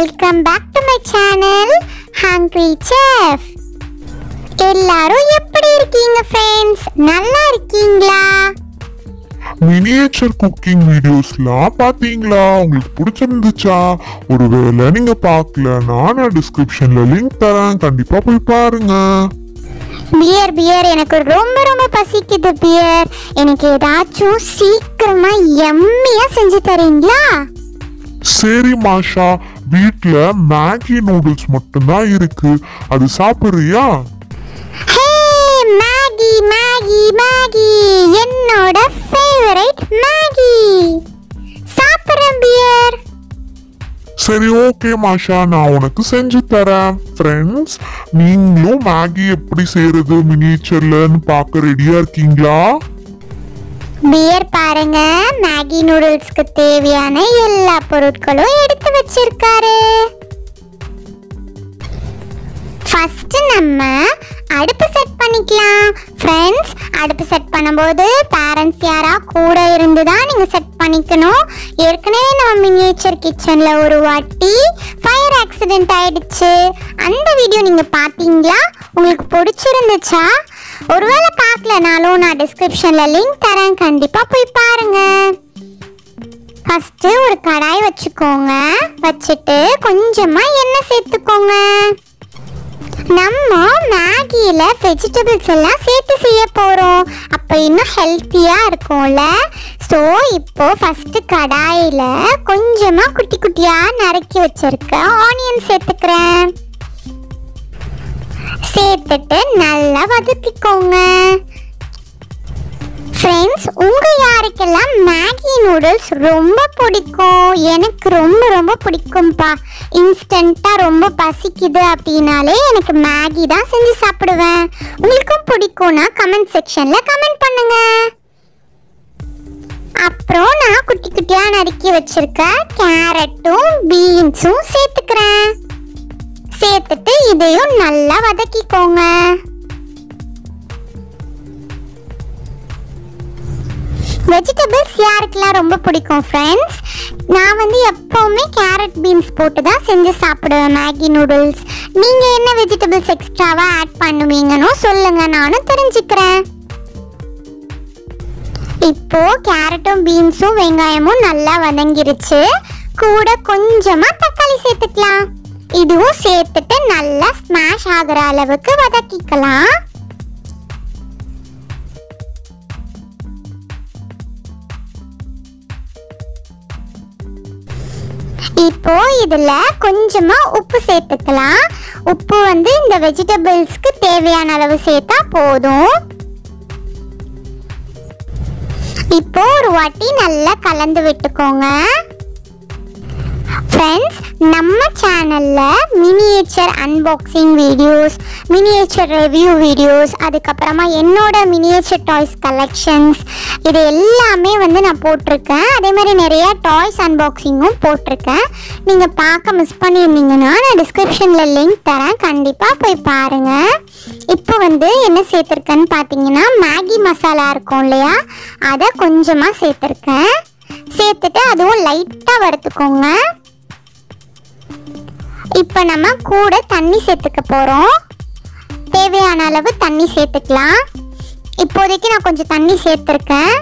welcome back to my channel hungry chef எல்லாரும் எப்படி இருக்கீங்க ஃப்ரெண்ட்ஸ் நல்லா இருக்கீங்களா மினியேச்சர் குக்கிங் வீடியோஸ்லாம் பாத்தீங்களா உங்களுக்கு பிடிச்சிருந்துச்சா ஒருவேளை நீங்க பார்க்கலன்னா நான் டிஸ்கிரிப்ஷன்ல லிங்க் தரேன் கண்டிப்பா போய் பாருங்க பியர் பியர் எனக்கு ரொம்ப ரொம்ப பசிக்குது பியர் எனக்கு ஏதாச்சும் சீக்கிரமா எம்மியா செஞ்சு தரீங்களா சரி மாஷா வீட்ல மேகி நூடுல்ஸ் மட்டும்தான் இருக்கு அது சாப்பிடுறியா ஹே மேகி மேகி மேகி என்னோட ஃபேவரைட் மேகி சாப்பிட்றேன் பியர் சரி ஓகே மாஷா நான் உனக்கு செஞ்சு தரேன் ஃப்ரெண்ட்ஸ் நீங்களும் மேகி எப்படி செய்யறது மினியேச்சர்லன்னு பார்க்க ரெடியா இருக்கீங்களா பியர் பாருங்க மேகி நூடுல்ஸ்க்கு தேவையான எல்லா பொருட்களும் எடுத்து வச்சிருக்காரு ஃபர்ஸ்ட் நம்ம அடுப்பு செட் பண்ணிக்கலாம் ஃப்ரெண்ட்ஸ் அடுப்பு செட் பண்ணும்போது பேரண்ட்ஸ் யாரா கூட இருந்து தான் நீங்கள் செட் பண்ணிக்கணும் ஏற்கனவே நம்ம மினியேச்சர் கிச்சனில் ஒரு வாட்டி ஃபயர் ஆக்சிடென்ட் ஆயிடுச்சு அந்த வீடியோ நீங்கள் பார்த்தீங்களா உங்களுக்கு பிடிச்சிருந்துச்சா ஒருவேளை பார்க்கலனாலும் நான் டிஸ்கிரிப்ஷனில் லிங்க் தரேன் கண்டிப்பாக போய் பாருங்கள் ஃபஸ்ட்டு ஒரு கடாய் வச்சுக்கோங்க வச்சுட்டு கொஞ்சமாக எண்ணெய் சேர்த்துக்கோங்க நம்ம மேகியில் வெஜிடபிள்ஸ் எல்லாம் சேர்த்து செய்ய போகிறோம் அப்போ இன்னும் ஹெல்த்தியாக இருக்கும்ல ஸோ இப்போ ஃபஸ்ட்டு கடாயில் கொஞ்சமாக குட்டி குட்டியாக நறுக்கி வச்சிருக்க ஆனியன் சேர்த்துக்கிறேன் சேர்த்துட்டு நல்லா வதக்கிக்கோங்க ஃப்ரெண்ட்ஸ் உங்கள் யாருக்கெல்லாம் மேகி நூடுல்ஸ் ரொம்ப பிடிக்கும் எனக்கு ரொம்ப ரொம்ப பிடிக்கும்ப்பா இன்ஸ்டண்ட்டாக ரொம்ப பசிக்குது அப்படின்னாலே எனக்கு மேகி தான் செஞ்சு சாப்பிடுவேன் உங்களுக்கும் பிடிக்கும்னா கமெண்ட் செக்ஷனில் கமெண்ட் பண்ணுங்க அப்புறம் நான் குட்டி குட்டியாக நறுக்கி வச்சிருக்க கேரட்டும் பீன்ஸும் சேர்த்துக்கிறேன் சேர்த்துட்டு இதையும் நல்லா வதக்கிக்கோங்க வெஜிடபிள்ஸ் யாருக்கெல்லாம் ரொம்ப பிடிக்கும் ஃப்ரெண்ட்ஸ் நான் வந்து எப்போவுமே கேரட் பீன்ஸ் போட்டு தான் செஞ்சு சாப்பிடுவேன் மேகி நூடுல்ஸ் நீங்கள் என்ன வெஜிடபிள்ஸ் எக்ஸ்ட்ராவாக ஆட் பண்ணுவீங்கன்னு சொல்லுங்கள் நானும் தெரிஞ்சுக்கிறேன் இப்போ கேரட்டும் பீன்ஸும் வெங்காயமும் நல்லா வதங்கிருச்சு கூட கொஞ்சமாக தக்காளி சேர்த்துக்கலாம் இதுவும் சேர்த்துட்டு நல்லா ஸ்மாஷ் ஆகுற அளவுக்கு வதக்கிக்கலாம் இப்போ இதுல கொஞ்சமா உப்பு சேர்த்துக்கலாம் உப்பு வந்து இந்த வெஜிடபிள்ஸ்க்கு தேவையான அளவு சேர்த்தா போதும் இப்போ ஒரு வாட்டி நல்லா கலந்து விட்டுக்கோங்க ஃப்ரெண்ட்ஸ் நம்ம சேனலில் miniature unboxing videos miniature review videos அதுக்கப்புறமா என்னோட மினியேச்சர் டாய்ஸ் கலெக்ஷன்ஸ் இது எல்லாமே வந்து நான் போட்டிருக்கேன் அதே மாதிரி நிறைய டாய்ஸ் அன்பாக்சிங்கும் போட்டிருக்கேன் நீங்கள் பார்க்க மிஸ் பண்ணியிருந்தீங்கன்னா நான் டிஸ்கிரிப்ஷனில் லிங்க் தரேன் கண்டிப்பாக போய் பாருங்கள் இப்போ வந்து என்ன சேர்த்துருக்கேன்னு பார்த்தீங்கன்னா மேகி மசாலா இருக்கும் இல்லையா அதை கொஞ்சமாக சேர்த்துருக்கேன் சேர்த்துட்டு அதுவும் லைட்டாக வறுத்துக்கோங்க இப்போ நம்ம கூட தண்ணி சேர்த்துக்க போகிறோம் தேவையான அளவு தண்ணி சேர்த்துக்கலாம் இப்போதைக்கு நான் கொஞ்சம் தண்ணி சேர்த்துருக்கேன்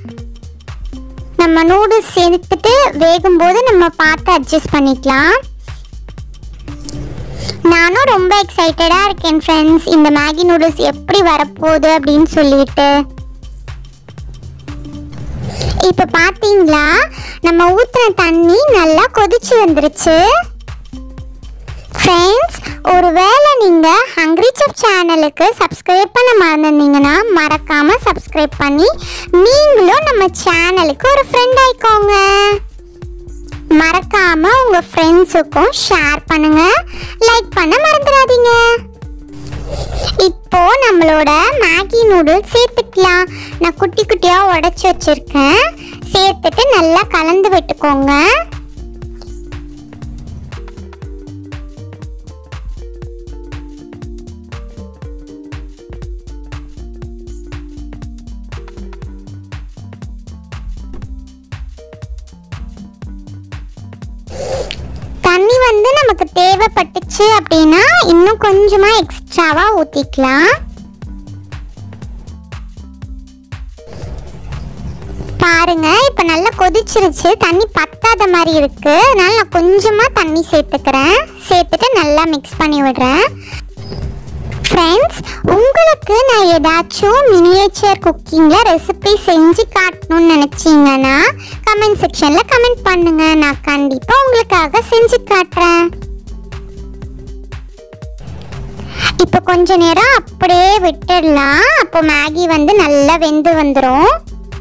நம்ம நூடுல்ஸ் சேர்த்துட்டு வேகும்போது நம்ம பார்த்து அட்ஜஸ்ட் பண்ணிக்கலாம் நானும் ரொம்ப எக்ஸைட்டடாக இருக்கேன் ஃப்ரெண்ட்ஸ் இந்த மேகி நூடுல்ஸ் எப்படி வரப்போகுது அப்படின்னு சொல்லிட்டு இப்போ பார்த்தீங்களா நம்ம ஊற்றின தண்ணி நல்லா கொதிச்சு வந்துருச்சு ஃப்ரெண்ட்ஸ் ஒருவேளை நீங்கள் ஹங்க்ரி செஃப் சேனலுக்கு சப்ஸ்கிரைப் பண்ண மறந்துருந்தீங்கன்னா மறக்காமல் சப்ஸ்கிரைப் பண்ணி நீங்களும் நம்ம சேனலுக்கு ஒரு ஃப்ரெண்ட் ஆயிக்கோங்க மறக்காம உங்க ஃப்ரெண்ட்ஸுக்கும் ஷேர் பண்ணுங்க லைக் பண்ண மறந்துடாதீங்க இப்போ நம்மளோட மேகி நூடுல்ஸ் சேர்த்துக்கலாம் நான் குட்டி குட்டியா உடைச்சு வச்சிருக்கேன் சேர்த்துட்டு நல்லா கலந்து விட்டுக்கோங்க தண்ணி வந்து நமக்கு தேவைப்பட்டுச்சு அப்படின்னா இன்னும் கொஞ்சமா எக்ஸ்ட்ராவா ஊத்திக்கலாம் பாருங்க இப்போ நல்லா கொதிச்சிருச்சு தண்ணி பத்தாத மாதிரி இருக்கு அதனால நான் கொஞ்சமா தண்ணி சேர்த்துக்கிறேன் சேர்த்துட்டு நல்லா மிக்ஸ் பண்ணி விடுறேன் ஃப்ரெண்ட்ஸ் உங்களுக்கு நான் ஏதாச்சும் மினியேச்சர் குக்கிங்கில் ரெசிபி செஞ்சு காட்டணும்னு நினச்சிங்கன்னா கமெண்ட் செக்ஷனில் கமெண்ட் பண்ணுங்க நான் கண்டிப்பாக உங்களுக்காக செஞ்சு காட்டுறேன் இப்போ கொஞ்ச நேரம் அப்படியே விட்டுடலாம் அப்போ மேகி வந்து நல்லா வெந்து வந்துடும்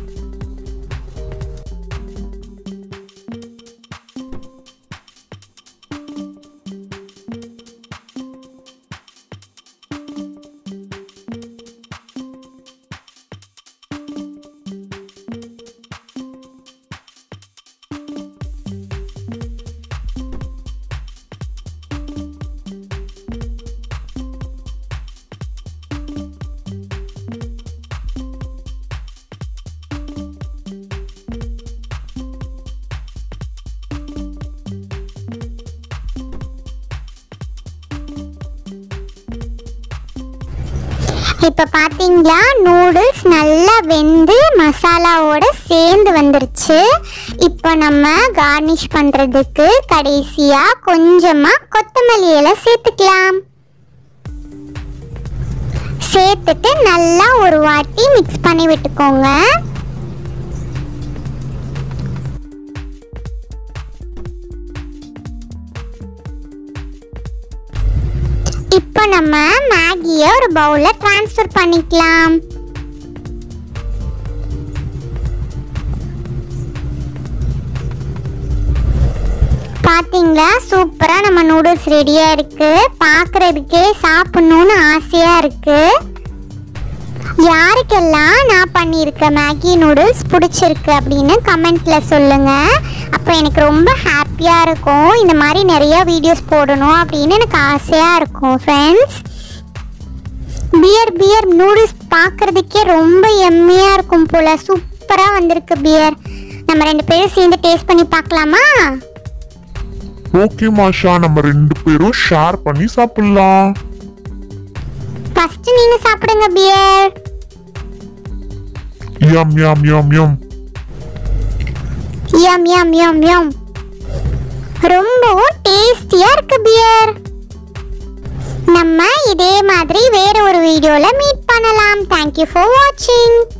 இப்போ பார்த்தீங்களா நூடுல்ஸ் நல்லா வெந்து மசாலாவோட சேர்ந்து வந்துருச்சு இப்போ நம்ம கார்னிஷ் பண்ணுறதுக்கு கடைசியாக கொஞ்சமாக கொத்தமல்லி இலை சேர்த்துக்கலாம் சேர்த்துட்டு நல்லா ஒரு வாட்டி மிக்ஸ் பண்ணி விட்டுக்கோங்க இப்போ நம்ம மேகியை ஒரு பவுலில் ட்ரான்ஸ்ஃபர் பண்ணிக்கலாம் பாத்தீங்களா சூப்பராக நம்ம நூடுல்ஸ் ரெடியாக இருக்கு பார்க்குறதுக்கே சாப்பிட்ணுன்னு ஆசையாக இருக்கு யாருக்கெல்லாம் நான் பண்ணியிருக்க மேகி நூடுல்ஸ் பிடிச்சிருக்கு அப்படின்னு கமெண்ட்ல சொல்லுங்க அப்போ எனக்கு ரொம்ப ஹாப்பியாக இருக்கும் இந்த மாதிரி நிறைய வீடியோஸ் போடணும் அப்படின்னு எனக்கு ஆசையாக இருக்கும் ஃப்ரெண்ட்ஸ் பியர் பியர் நூடுல்ஸ் பார்க்குறதுக்கே ரொம்ப எம்மையாக இருக்கும் போல சூப்பராக வந்திருக்கு பியர் நம்ம ரெண்டு பேரும் சேர்ந்து டேஸ்ட் பண்ணி பார்க்கலாமா ஓகே மாஷா நம்ம ரெண்டு பேரும் ஷேர் பண்ணி சாப்பிடலாம் ஃபர்ஸ்ட் நீங்கள் சாப்பிடுங்க பியர் யம் யம் யம் யம் யம் யம் யம் யம் ரொம்பவும் டேஸ்டியா இருக்கு பியர் நம்ம இதே மாதிரி வேற ஒரு வீடியோல மீட் பண்ணலாம் தேங்க்யூ ஃபார் வாட்சிங்